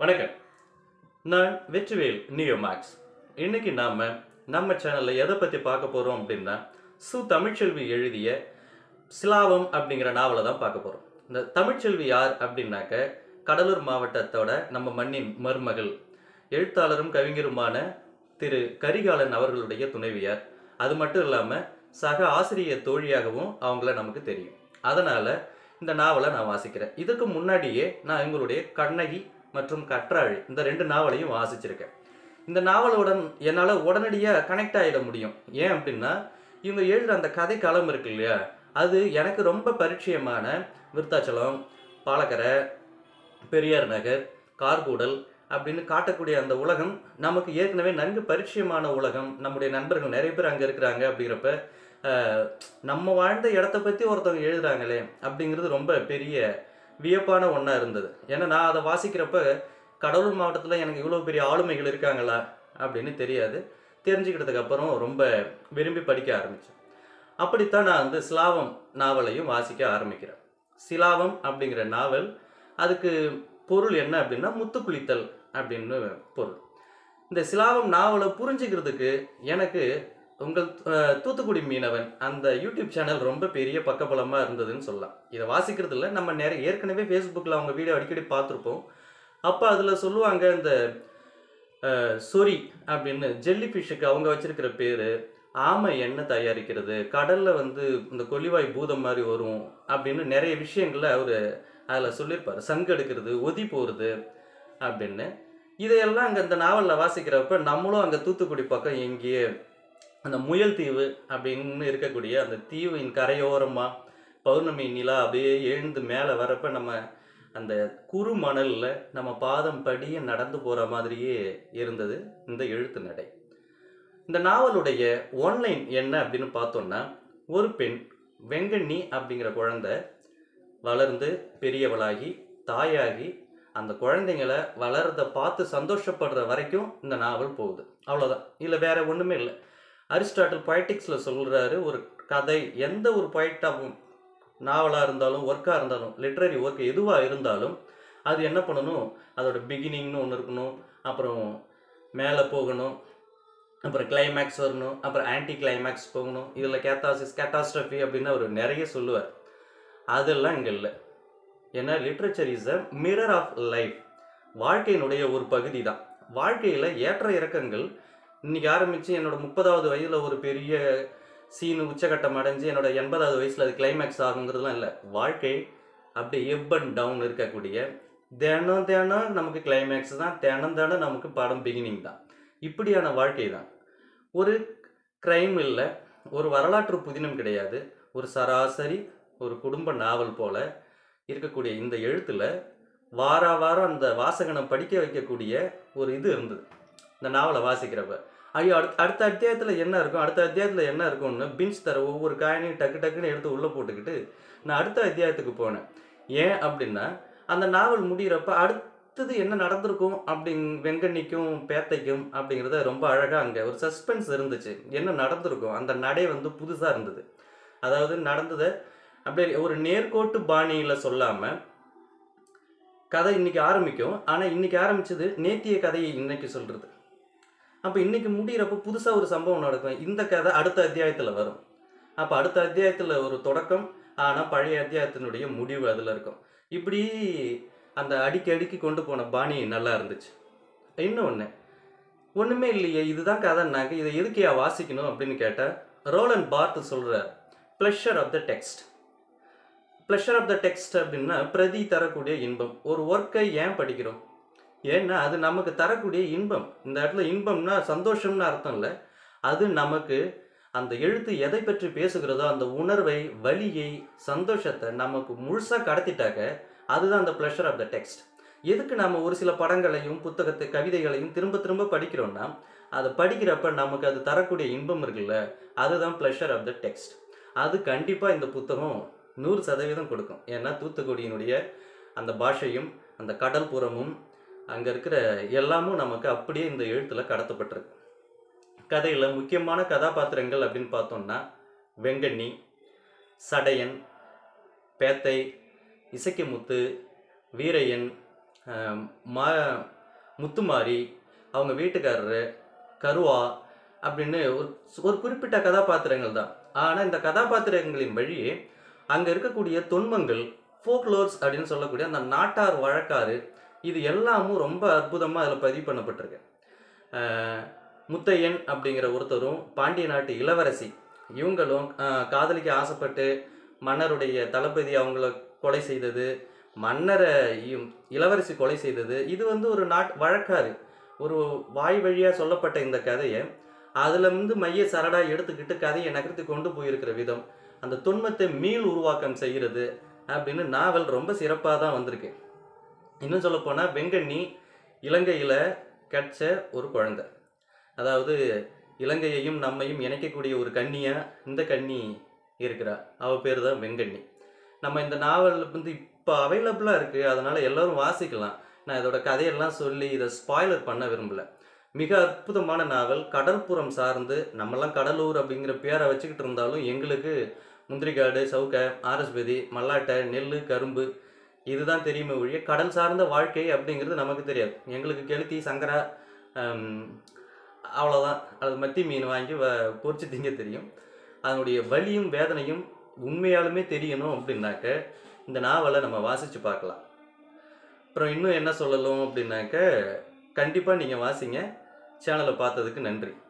வணக்கம் நான் Vetrivel neo maths இன்னைக்கு நாம நம்ம சேனல்ல எதை பத்தி பார்க்க போறோம் அப்படின்னா சு தமிழ்ச்செல்வி எழுதிய சிலாவம் அப்படிங்கிற நாவலை தான் பார்க்க போறோம் இந்த தமிழ்ச்செல்வி யார் அப்படின்னாக்க கடலூர் மாவட்டத்தோட நம்ம மண்ணின் மருமகள் எழுத்தாளரும் கவிஞருமான திரு கரிகாலன் அவர்களுடைய துணைவியார் அது மட்டும் இல்லாமல் சக ஆசிரியர் தோழியாகவும் அவங்கள நமக்கு தெரியும் அதனால இந்த நாவலை நான் வாசிக்கிறேன் இதுக்கு முன்னாடியே நான் இவங்களுடைய கண்ணகி மற்றும் கற்றாழி இந்த ரெண்டு நாவலையும் வாசிச்சிருக்கேன் இந்த நாவலுடன் என்னால் உடனடியாக கனெக்ட் ஆகிட முடியும் ஏன் அப்படின்னா இவங்க எழுதுகிற அந்த கதை களம் இருக்கு இல்லையா அது எனக்கு ரொம்ப பரிச்சயமான விருத்தாச்சலம் பாலக்கரை பெரியார் நகர் கார்கூடல் அப்படின்னு காட்டக்கூடிய அந்த உலகம் நமக்கு ஏற்கனவே நன்கு பரிச்சயமான உலகம் நம்முடைய நண்பர்கள் நிறைய பேர் அங்கே இருக்கிறாங்க அப்படிங்கிறப்ப ஆஹ், நம்ம வாழ்ந்த இடத்த பற்றி ஒருத்தவங்க எழுதுறாங்களே அப்படிங்கிறது ரொம்ப பெரிய வியப்பான ஒன்றா இருந்தது ஏன்னா நான் அதை வாசிக்கிறப்ப கடலூர் மாவட்டத்தில் எனக்கு இவ்வளோ பெரிய ஆளுமைகள் இருக்காங்களா அப்படின்னு தெரியாது தெரிஞ்சுக்கிட்டதுக்கு அப்புறம் ரொம்ப விரும்பி படிக்க ஆரம்பித்தேன் அப்படித்தான் நான் வந்து சிலாவம் நாவலையும் வாசிக்க ஆரம்பிக்கிறேன் சிலாவம் அப்படிங்கிற நாவல் அதுக்கு பொருள் என்ன அப்படின்னா முத்துக்குளித்தல் அப்படின்னு பொருள் இந்த சிலாவம் நாவலை புரிஞ்சுக்கிறதுக்கு எனக்கு உங்கள் அஹ், தூத்துக்குடி மீனவன் அந்த யூடியூப் சேனல் ரொம்ப பெரிய பக்கபலமாக இருந்ததுன்னு சொல்லலாம் இதை வாசிக்கிறது இல்லை நம்ம நிறைய ஏற்கனவே ஃபேஸ்புக்கில் அவங்க வீடியோ அடிக்கடி பார்த்துருப்போம் அப்போ அதில் சொல்லுவாங்க இந்த அஹ், சொறி அப்படின்னு ஜெல்லி ஃபிஷ்ஷுக்கு அவங்க வச்சிருக்கிற பேர் ஆமை எண்ணெய் தயாரிக்கிறது கடலில் வந்து இந்த கொல்லிவாய் பூதம் மாதிரி வரும் அப்படின்னு நிறைய விஷயங்களை அவர் அதில் சொல்லியிருப்பார் சங்கு எடுக்கிறது ஒதி போகிறது அப்படின்னு இதையெல்லாம் அங்கே இந்த நாவலில் வாசிக்கிறப்ப நம்மளும் அங்கே தூத்துக்குடி பக்கம் எங்கேயே அந்த முயல் தீவு அப்படின்னு இருக்கக்கூடிய அந்த தீவின் கரையோரமாக பௌர்ணமி நிலா அப்படியே எழுந்து மேலே வரப்ப நம்ம அந்த குறு மணலில் நம்ம பாதம் படிய நடந்து போகிற மாதிரியே இருந்தது இந்த எழுத்து நடை இந்த நாவலுடைய ஒன்லைன் என்ன அப்படின்னு பார்த்தோம்னா ஒரு பெண் வெங்கண்ணி அப்படிங்கிற குழந்தை வளர்ந்து பெரியவளாகி தாயாகி அந்த குழந்தைங்களை வளர்றத பார்த்து சந்தோஷப்படுற வரைக்கும் இந்த நாவல் போகுது அவ்வளோதான் இல்லை வேற ஒன்றுமே இல்லை அரிஸ்டாட்டில் பொய்டிக்ஸில் சொல்கிறாரு ஒரு கதை எந்த ஒரு பொய்ட்டாக நாவலாக இருந்தாலும் ஒர்க்காக இருந்தாலும் லிட்ரரி ஒர்க் எதுவாக இருந்தாலும் அது என்ன பண்ணணும் அதோட பிகினிங்னு ஒன்று இருக்கணும் அப்புறம் மேலே போகணும் அப்புறம் கிளைமேக்ஸ் வரணும் அப்புறம் ஆன்டி கிளைமேக்ஸ் போகணும் இதில் கேத்தாசிஸ் கேட்டாஸ்ட்ரஃபி அப்படின்னு அவர் நிறைய சொல்லுவார் அதெல்லாம் இங்கே இல்லை ஏன்னா literature is a mirror of life வாழ்க்கையினுடைய ஒரு பகுதி தான் வாழ்க்கையில் ஏற்ற இறக்கங்கள் இன்னைக்கு ஆரம்பித்து என்னோட முப்பதாவது வயதில் ஒரு பெரிய சீனு உச்சகட்டம் அடைஞ்சு என்னோட எண்பதாவது வயசில் அது கிளைமேக்ஸ் ஆகுங்கிறதுலாம் இல்லை வாழ்க்கை அப்படியே எப் அண்ட் டவுன் இருக்கக்கூடிய தினம் தினம் நமக்கு கிளைமேக்ஸ் தான் தினம் தினம் நமக்கு படம் பிகினிங் தான் இப்படியான வாழ்க்கை தான் ஒரு க்ரைம் இல்லை ஒரு வரலாற்று புதினம் கிடையாது ஒரு சராசரி ஒரு குடும்ப நாவல் போல இருக்கக்கூடிய இந்த எழுத்தில் வார வாரம் அந்த வாசகனை படிக்க வைக்கக்கூடிய ஒரு இது இருந்தது இந்த நாவலை வாசிக்கிறப்ப ஐயோ அடுத்த அடுத்த அத்தியாயத்தில் என்ன இருக்கும் அடுத்த அத்தியாயத்தில் என்ன இருக்கும்னு பின்ஸ் தர ஒவ்வொரு காயினையும் டக்கு டக்குன்னு எடுத்து உள்ளே போட்டுக்கிட்டு நான் அடுத்த அத்தியாயத்துக்கு போனேன் ஏன் அப்படின்னா அந்த நாவல் முடிகிறப்ப அடுத்தது என்ன நடந்திருக்கும் அப்படிங் வெங்கண்ணிக்கும் பேத்தைக்கும் அப்படிங்கிறத ரொம்ப அழகாக அங்கே ஒரு சஸ்பென்ஸ் இருந்துச்சு என்ன நடந்திருக்கும் அந்த நடை வந்து புதுசாக இருந்தது அதாவது நடந்ததை அப்படியே ஒரு நேர்கோட்டு பாணியில் சொல்லாமல் கதை இன்னைக்கு ஆரம்பிக்கும் ஆனால் இன்னைக்கு ஆரம்பிச்சது நேத்திய கதையை இன்னைக்கு சொல்கிறது அப்போ இன்னைக்கு முடிகிறப்ப புதுசாக ஒரு சம்பவம் நடக்கும் இந்த கதை அடுத்த அத்தியாயத்தில் வரும் அப்போ அடுத்த அத்தியாயத்தில் ஒரு தொடக்கம் ஆனால் பழைய அத்தியாயத்தினுடைய முடிவு அதில் இருக்கும் இப்படி அந்த அடிக்கி அடிக்கி கொண்டு போன பாணி நல்லா இருந்துச்சு இன்னொன்று ஒன்றுமே இல்லையே இதுதான் கதைன்னாக்க இதை எதுக்கையா வாசிக்கணும் அப்படின்னு கேட்டால் ரோலன் பார்த்து சொல்கிறார் pleasure of the text pleasure of the text அப்படின்னா பிரதி தரக்கூடிய இன்பம் ஒரு ஒர்க்கை ஏன் படிக்கிறோம் ஏன்னா அது நமக்கு தரக்கூடிய இன்பம் இந்த இடத்துல இன்பம்னா சந்தோஷம்னு அர்த்தம் இல்லை அது நமக்கு அந்த எழுத்து எதை பற்றி பேசுகிறதோ அந்த உணர்வை வலியை சந்தோஷத்தை நமக்கு முழுசாக கடத்திட்டாக்க அதுதான் அந்த ப்ளஷர் ஆஃப் த டெக்ஸ்ட் எதுக்கு நம்ம ஒரு சில படங்களையும் புத்தகத்தை கவிதைகளையும் திரும்ப திரும்ப படிக்கிறோம்னா அதை படிக்கிறப்ப நமக்கு அது தரக்கூடிய இன்பம் இருக்குல்ல அதுதான் ப்ளஷர் ஆஃப் த டெக்ஸ்ட் அது கண்டிப்பாக இந்த புத்தகம் நூறு சதவீதம் கொடுக்கும் ஏன்னா தூத்துக்குடியினுடைய அந்த பாஷையும் அந்த கடல் புறமும் அங்கே இருக்கிற எல்லாமும் நமக்கு அப்படியே இந்த எழுத்தில் கடத்தப்பட்டிருக்கு கதையில் முக்கியமான கதாபாத்திரங்கள் அப்படின்னு பார்த்தோம்னா வெங்கண்ணி சடையன் பேத்தை இசக்கிமுத்து வீரையன் அஹ், மா முத்துமாரி அவங்க வீட்டுக்காரரு கருவா அப்படின்னு ஒரு ஒரு குறிப்பிட்ட கதாபாத்திரங்கள் தான் ஆனால் இந்த கதாபாத்திரங்களின் வழியே அங்கே இருக்கக்கூடிய தொன்மங்கள் ஃபோக்லோர்ஸ் அப்படின்னு சொல்லக்கூடிய அந்த நாட்டார் வழக்காறு இது எல்லாமும் ரொம்ப அற்புதமாக அதில் பதிவு பண்ணப்பட்டிருக்கு அஹ், முத்தையன் அப்படிங்கிற ஒருத்தரும் பாண்டிய நாட்டு இளவரசி இவங்களும் அஹ், காதலிக்க ஆசைப்பட்டு மன்னருடைய தளபதி அவங்கள கொலை செய்தது மன்னரை இ- இளவரசி கொலை செய்தது இது வந்து ஒரு நாட் வழக்காறு ஒரு வாய் வழியாக சொல்லப்பட்ட இந்த கதையை அதில் வந்து மைய சரடாக எடுத்துக்கிட்டு கதையை நகர்த்தி கொண்டு போயிருக்கிற விதம் அந்த தொன்மத்தை மீள் உருவாக்கம் செய்கிறது அப்படின்னு நாவல் ரொம்ப சிறப்பாக தான் வந்திருக்கு இன்னும் சொல்லப்போனால் வெங்கண்ணி இலங்கையில் கிடைச்ச ஒரு குழந்தை அதாவது இலங்கையையும் நம்மையும் இணைக்கக்கூடிய ஒரு கன்னியா இந்த கன்னி இருக்கிறா அவ பேர் தான் வெங்கண்ணி நம்ம இந்த நாவல் வந்து இப்போ அவைலபிளாக இருக்குது அதனால் எல்லோரும் வாசிக்கலாம் நான் இதோட கதையெல்லாம் சொல்லி இதை ஸ்பாய்லர் பண்ண விரும்பல மிக அற்புதமான நாவல் கடல்புறம் சார்ந்து நம்மலாம் கடலூர் அப்படிங்கிற பேரை வச்சுக்கிட்டு இருந்தாலும் எங்களுக்கு முந்திரிக்காடு சவுக்க ஆரஸ்பதி மல்லாட்டை நெல் கரும்பு இதுதான் தெரியுமே ஒழிய கடல் சார்ந்த வாழ்க்கை அப்படிங்கிறது நமக்கு தெரியாது எங்களுக்கு கெளுத்தி சங்கரா ஹம், அவ்வளோதான் அது மத்தி மீன் வாங்கி வ பொரிச்சு திங்க தெரியும் அதனுடைய வலியும் வேதனையும் உண்மையாலுமே தெரியணும் அப்படின்னாக்க இந்த நாவலை நம்ம வாசித்து பார்க்கலாம் அப்புறம் இன்னும் என்ன சொல்லலாம் அப்படின்னாக்க கண்டிப்பாக நீங்கள் வாசிங்க சேனலை பார்த்ததுக்கு நன்றி